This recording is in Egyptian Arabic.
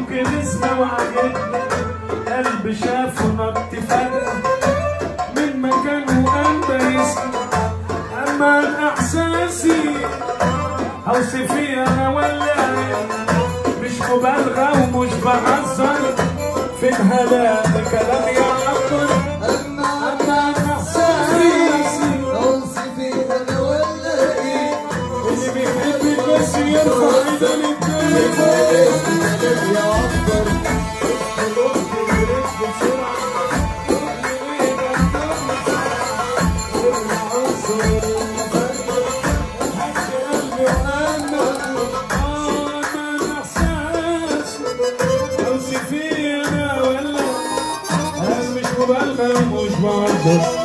كاريزما وعجبني قلبي شافه نط فجأة من مكانه قلبه يسمع أما عن إحساسي أوصفي أنا ولا إيه؟ مش مبالغة ومش بهزر في الهلا كلام يعبر أما عن أما عن إحساسي أوصفي أنا ولا إيه اللي بيحبك بس يرفع ايده للدنيا الكلام يعبر مش مبالغة ومش بهزر